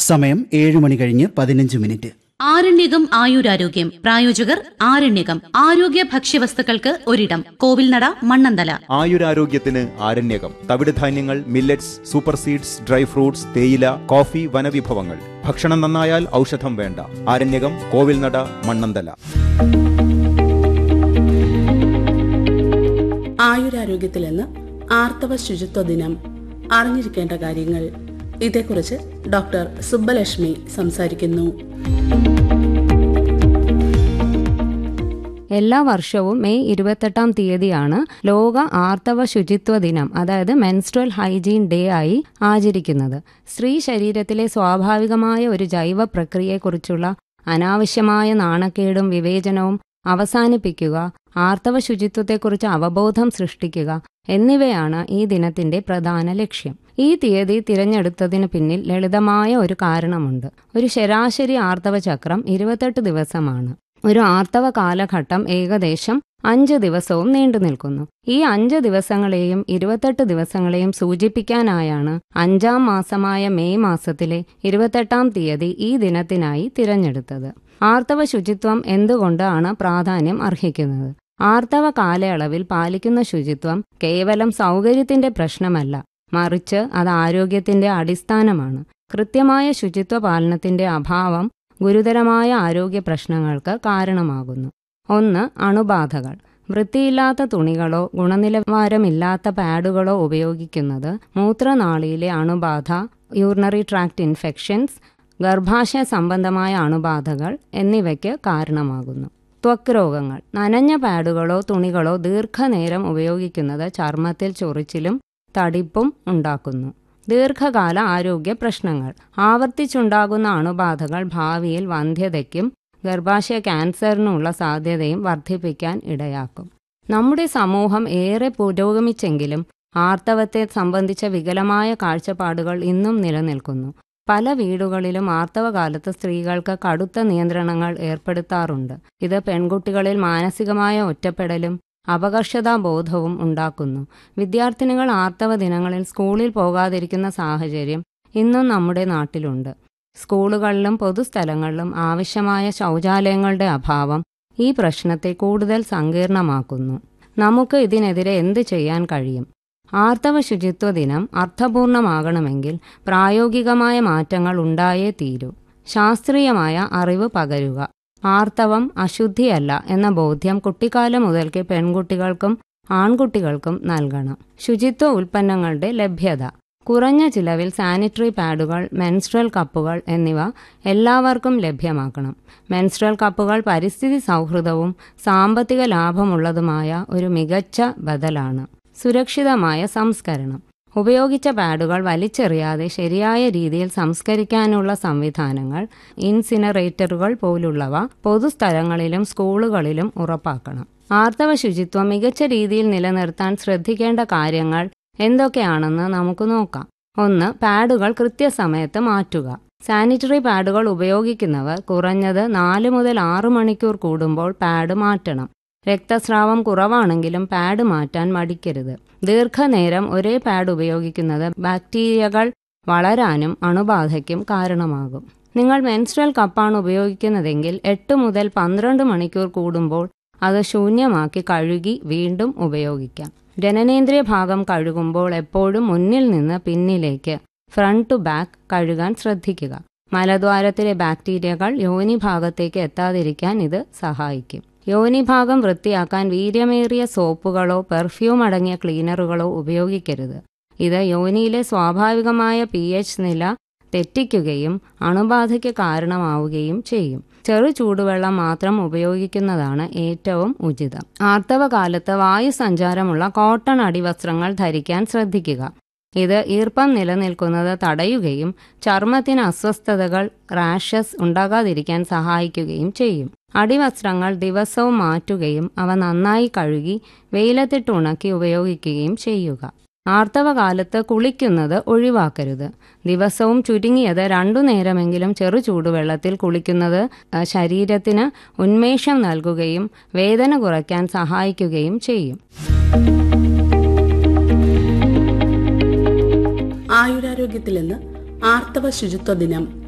സമയം ഏഴ് മണി കഴിഞ്ഞ് പതിനഞ്ച് മിനിറ്റ് ആരണ്യകം ആയുരാരോഗ്യം പ്രായോജകർ ആരണ്യകം ആരോഗ്യ ഭക്ഷ്യവസ്തുക്കൾക്ക് ഒരിടം കോവിൽനട മണ്ണന്തല ആയുരാരോഗ്യത്തിന് ആരണ്യകം തവിടുധാന്യങ്ങൾ millets super seeds dry fruits തേയില കോഫി വനവിഭവങ്ങൾ ഭക്ഷണം നന്നായാൽ ഔഷധം വേണ്ട ആരണ്യകം കോവിൽനട മണ്ണന്തല ആയുരാരോഗ്യത്തിൽ നിന്ന് ആർത്തവ ശുചിത്വ ദിനം അറിഞ്ഞിരിക്കേണ്ട കാര്യങ്ങൾ ഇതേക്കുറിച്ച് ഡോക്ടർ സുബ്ബലക്ഷ്മി സംസാരിക്കുന്നു എല്ലാ വർഷവും മെയ് ഇരുപത്തെട്ടാം തീയതിയാണ് ലോക ആർത്തവ ശുചിത്വ ദിനം അതായത് മെൻസ്ട്രൽ ഹൈജീൻ ഡേ ആയി ആചരിക്കുന്നത് സ്ത്രീ ശരീരത്തിലെ സ്വാഭാവികമായ ഒരു ജൈവ പ്രക്രിയയെക്കുറിച്ചുള്ള അനാവശ്യമായ നാണക്കേടും വിവേചനവും അവസാനിപ്പിക്കുക ആർത്തവ ശുചിത്വത്തെക്കുറിച്ച് അവബോധം സൃഷ്ടിക്കുക എന്നിവയാണ് ഈ ദിനത്തിന്റെ പ്രധാന ലക്ഷ്യം ഈ തീയതി തിരഞ്ഞെടുത്തതിന് പിന്നിൽ ലളിതമായ ഒരു കാരണമുണ്ട് ഒരു ശരാശരി ആർത്തവ ചക്രം ഇരുപത്തെട്ട് ദിവസമാണ് ഒരു ആർത്തവ കാലഘട്ടം ഏകദേശം അഞ്ച് ദിവസവും നീണ്ടു നിൽക്കുന്നു ഈ അഞ്ച് ദിവസങ്ങളെയും ഇരുപത്തെട്ട് ദിവസങ്ങളെയും സൂചിപ്പിക്കാനായാണ് അഞ്ചാം മാസമായ മെയ് മാസത്തിലെ ഇരുപത്തെട്ടാം തീയതി ഈ ദിനത്തിനായി തിരഞ്ഞെടുത്തത് ആർത്തവ ശുചിത്വം എന്തുകൊണ്ടാണ് പ്രാധാന്യം അർഹിക്കുന്നത് ആർത്തവ കാലയളവിൽ പാലിക്കുന്ന ശുചിത്വം കേവലം സൗകര്യത്തിന്റെ പ്രശ്നമല്ല മറിച്ച് അത് ആരോഗ്യത്തിന്റെ അടിസ്ഥാനമാണ് കൃത്യമായ ശുചിത്വ പാലനത്തിന്റെ അഭാവം ഗുരുതരമായ ആരോഗ്യ പ്രശ്നങ്ങൾക്ക് കാരണമാകുന്നു ഒന്ന് അണുബാധകൾ വൃത്തിയില്ലാത്ത തുണികളോ ഗുണനിലവാരമില്ലാത്ത പാഡുകളോ ഉപയോഗിക്കുന്നത് മൂത്രനാളിയിലെ അണുബാധ യൂറിനറി ട്രാക്ട് ഇൻഫെക്ഷൻസ് ഗർഭാശയ സംബന്ധമായ അണുബാധകൾ എന്നിവയ്ക്ക് കാരണമാകുന്നു ത്വക്ക് രോഗങ്ങൾ നനഞ്ഞ പാഡുകളോ തുണികളോ ദീർഘനേരം ഉപയോഗിക്കുന്നത് ചർമ്മത്തിൽ ചൊറിച്ചിലും തടിപ്പും ഉണ്ടാക്കുന്നു ദീർഘകാല ആരോഗ്യ പ്രശ്നങ്ങൾ ആവർത്തിച്ചുണ്ടാകുന്ന അണുബാധകൾ ഭാവിയിൽ വന്ധ്യതയ്ക്കും ഗർഭാശയ ക്യാൻസറിനുള്ള സാധ്യതയും വർദ്ധിപ്പിക്കാൻ ഇടയാക്കും നമ്മുടെ സമൂഹം ഏറെ പുരോഗമിച്ചെങ്കിലും ആർത്തവത്തെ സംബന്ധിച്ച വികലമായ കാഴ്ചപ്പാടുകൾ ഇന്നും നിലനിൽക്കുന്നു പല വീടുകളിലും ആർത്തവകാലത്ത് സ്ത്രീകൾക്ക് കടുത്ത നിയന്ത്രണങ്ങൾ ഏർപ്പെടുത്താറുണ്ട് ഇത് പെൺകുട്ടികളിൽ മാനസികമായ ഒറ്റപ്പെടലും അപകർഷതാബോധവും ഉണ്ടാക്കുന്നു വിദ്യാർത്ഥിനികൾ ആർത്തവ ദിനങ്ങളിൽ സ്കൂളിൽ പോകാതിരിക്കുന്ന സാഹചര്യം ഇന്നും നമ്മുടെ നാട്ടിലുണ്ട് സ്കൂളുകളിലും പൊതുസ്ഥലങ്ങളിലും ആവശ്യമായ ശൗചാലയങ്ങളുടെ അഭാവം ഈ പ്രശ്നത്തെ കൂടുതൽ സങ്കീർണമാക്കുന്നു നമുക്ക് ഇതിനെതിരെ എന്ത് ചെയ്യാൻ കഴിയും ആർത്തവ ശുചിത്വ ദിനം അർത്ഥപൂർണമാകണമെങ്കിൽ പ്രായോഗികമായ മാറ്റങ്ങൾ ഉണ്ടായേ തീരൂ ശാസ്ത്രീയമായ അറിവ് പകരുക ആർത്തവം അശുദ്ധിയല്ല എന്ന ബോധ്യം കുട്ടിക്കാലം മുതൽക്ക് പെൺകുട്ടികൾക്കും ആൺകുട്ടികൾക്കും നൽകണം ശുചിത്വ ഉൽപ്പന്നങ്ങളുടെ ലഭ്യത കുറഞ്ഞ ചിലവിൽ സാനിറ്ററി പാഡുകൾ മെൻസ്ട്രൽ കപ്പുകൾ എന്നിവ എല്ലാവർക്കും ലഭ്യമാക്കണം മെൻസ്ട്രൽ കപ്പുകൾ പരിസ്ഥിതി സൗഹൃദവും സാമ്പത്തിക ലാഭമുള്ളതുമായ ഒരു മികച്ച ബദലാണ് സുരക്ഷിതമായ സംസ്കരണം ഉപയോഗിച്ച പാഡുകൾ വലിച്ചെറിയാതെ ശരിയായ രീതിയിൽ സംസ്കരിക്കാനുള്ള സംവിധാനങ്ങൾ ഇൻസിനറേറ്ററുകൾ പോലുള്ളവ പൊതുസ്ഥലങ്ങളിലും സ്കൂളുകളിലും ഉറപ്പാക്കണം ആർത്തവ ശുചിത്വം മികച്ച രീതിയിൽ നിലനിർത്താൻ ശ്രദ്ധിക്കേണ്ട കാര്യങ്ങൾ എന്തൊക്കെയാണെന്ന് നമുക്ക് നോക്കാം ഒന്ന് പാഡുകൾ കൃത്യസമയത്ത് മാറ്റുക സാനിറ്ററി പാഡുകൾ ഉപയോഗിക്കുന്നവർ കുറഞ്ഞത് നാല് മുതൽ ആറ് മണിക്കൂർ കൂടുമ്പോൾ പാഡ് മാറ്റണം രക്തസ്രാവം കുറവാണെങ്കിലും പാഡ് മാറ്റാൻ മടിക്കരുത് ദീർഘനേരം ഒരേ പാഡ് ഉപയോഗിക്കുന്നത് ബാക്ടീരിയകൾ വളരാനും അണുബാധയ്ക്കും കാരണമാകും നിങ്ങൾ മെൻസ്ട്രൽ കപ്പാണ് ഉപയോഗിക്കുന്നതെങ്കിൽ എട്ട് മുതൽ പന്ത്രണ്ട് മണിക്കൂർ കൂടുമ്പോൾ അത് ശൂന്യമാക്കി കഴുകി വീണ്ടും ഉപയോഗിക്കാം ജനനേന്ദ്രിയ ഭാഗം കഴുകുമ്പോൾ എപ്പോഴും മുന്നിൽ നിന്ന് പിന്നിലേക്ക് ഫ്രണ്ട് ടു ബാക്ക് കഴുകാൻ ശ്രദ്ധിക്കുക മലദ്വാരത്തിലെ ബാക്ടീരിയകൾ യോനി ഭാഗത്തേക്ക് എത്താതിരിക്കാൻ ഇത് സഹായിക്കും യോനിഭാഗം വൃത്തിയാക്കാൻ വീര്യമേറിയ സോപ്പുകളോ പെർഫ്യൂം അടങ്ങിയ ക്ലീനറുകളോ ഉപയോഗിക്കരുത് ഇത് യോനിയിലെ സ്വാഭാവികമായ പി എച്ച് നില തെറ്റിക്കുകയും അണുബാധയ്ക്ക് കാരണമാവുകയും ചെയ്യും ചെറു ചൂടുവെള്ളം മാത്രം ഉപയോഗിക്കുന്നതാണ് ഏറ്റവും ഉചിതം ആർത്തവകാലത്ത് വായു സഞ്ചാരമുള്ള കോട്ടൺ അടിവസ്ത്രങ്ങൾ ധരിക്കാൻ ശ്രദ്ധിക്കുക ഇത് ഈർപ്പം നിലനിൽക്കുന്നത് തടയുകയും ചർമ്മത്തിന് അസ്വസ്ഥതകൾ റാഷസ് ഉണ്ടാകാതിരിക്കാൻ സഹായിക്കുകയും ചെയ്യും അടിവസ്ത്രങ്ങൾ ദിവസവും മാറ്റുകയും അവ നന്നായി കഴുകി വെയിലത്തിട്ട് ഉണക്കി ഉപയോഗിക്കുകയും ചെയ്യുക ആർത്തവകാലത്ത് കുളിക്കുന്നത് ഒഴിവാക്കരുത് ദിവസവും ചുരുങ്ങിയത് രണ്ടു നേരമെങ്കിലും ചെറു ചൂടുവെള്ളത്തിൽ കുളിക്കുന്നത് ശരീരത്തിന് ഉന്മേഷം നൽകുകയും വേദന കുറയ്ക്കാൻ സഹായിക്കുകയും ചെയ്യും ആയുരാരോഗ്യത്തിൽ നിന്ന് ആർത്തവ ശുചിത്വ ദിനം